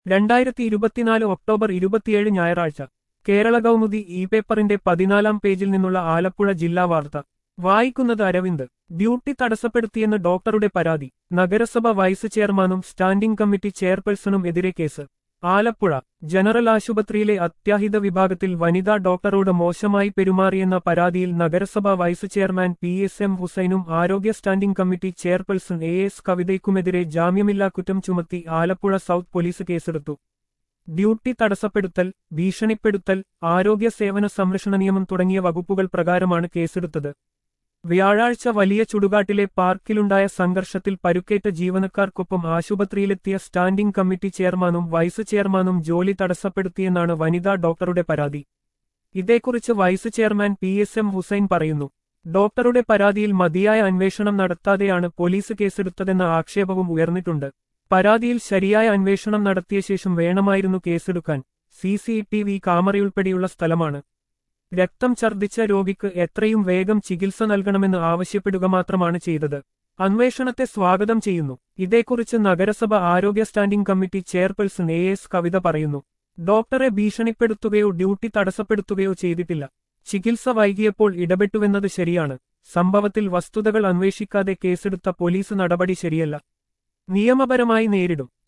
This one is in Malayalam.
രണ്ടായിരത്തി ഇരുപത്തിനാല് ഒക്ടോബർ ഇരുപത്തിയേഴ് ഞായറാഴ്ച കേരള കൗമുദി ഇ പേപ്പറിന്റെ പതിനാലാം പേജിൽ നിന്നുള്ള ആലപ്പുഴ ജില്ലാ വാർത്ത വായിക്കുന്നത് അരവിന്ദ് ഡ്യൂട്ടി തടസ്സപ്പെടുത്തിയെന്ന് ഡോക്ടറുടെ പരാതി നഗരസഭ വൈസ് ചെയർമാനും സ്റ്റാൻഡിംഗ് കമ്മിറ്റി ചെയർപേഴ്സണും എതിരെ കേസ് ആലപ്പുഴ ജനറൽ ആശുപത്രിയിലെ അത്യാഹിത വിഭാഗത്തിൽ വനിതാ ഡോക്ടറോട് മോശമായി പെരുമാറിയെന്ന പരാതിയിൽ നഗരസഭ vice chairman P S M ഹുസൈനും ആരോഗ്യ standing committee chairperson A S കവിതയ്ക്കുമെതിരെ ജാമ്യമില്ലാ കുറ്റം ചുമത്തി ആലപ്പുഴ സൗത്ത് പോലീസ് കേസെടുത്തു ഡ്യൂട്ടി തടസ്സപ്പെടുത്തൽ ഭീഷണിപ്പെടുത്തൽ ആരോഗ്യ സേവന സംരക്ഷണ നിയമം തുടങ്ങിയ വകുപ്പുകൾ പ്രകാരമാണ് കേസെടുത്തത് വ്യാഴാഴ്ച വലിയ ചുടുകാട്ടിലെ പാർക്കിലുണ്ടായ സംഘർഷത്തിൽ പരുക്കേറ്റ ജീവനക്കാർക്കൊപ്പം ആശുപത്രിയിലെത്തിയ സ്റ്റാൻഡിംഗ് കമ്മിറ്റി ചെയർമാനും വൈസ് ചെയർമാനും ജോലി തടസ്സപ്പെടുത്തിയെന്നാണ് വനിതാ ഡോക്ടറുടെ പരാതി ഇതേക്കുറിച്ച് vice chairman P S M Hussain പറയുന്നു ഡോക്ടറുടെ പരാതിയിൽ മതിയായ അന്വേഷണം നടത്താതെയാണ് പോലീസ് കേസെടുത്തതെന്ന ആക്ഷേപവും ഉയർന്നിട്ടുണ്ട് പരാതിയിൽ ശരിയായ അന്വേഷണം നടത്തിയ ശേഷം വേണമായിരുന്നു കേസെടുക്കാൻ സി സി ടി വി കാമറയുൾപ്പെടെയുള്ള സ്ഥലമാണ് രക്തം ഛർദ്ദിച്ച രോഗിക്ക് എത്രയും വേഗം ചികിത്സ നൽകണമെന്ന് ആവശ്യപ്പെടുക മാത്രമാണ് ചെയ്തത് അന്വേഷണത്തെ സ്വാഗതം ചെയ്യുന്നു ഇതേക്കുറിച്ച് നഗരസഭ ആരോഗ്യ standing committee chairperson A S Kavitha പറയുന്നു ഡോക്ടറെ ഭീഷണിപ്പെടുത്തുകയോ ഡ്യൂട്ടി തടസ്സപ്പെടുത്തുകയോ ചെയ്തിട്ടില്ല ചികിത്സ വൈകിയപ്പോൾ ഇടപെട്ടുവെന്നത് ശരിയാണ് സംഭവത്തിൽ വസ്തുതകൾ അന്വേഷിക്കാതെ കേസെടുത്ത പോലീസ് നടപടി ശരിയല്ല നിയമപരമായി നേരിടും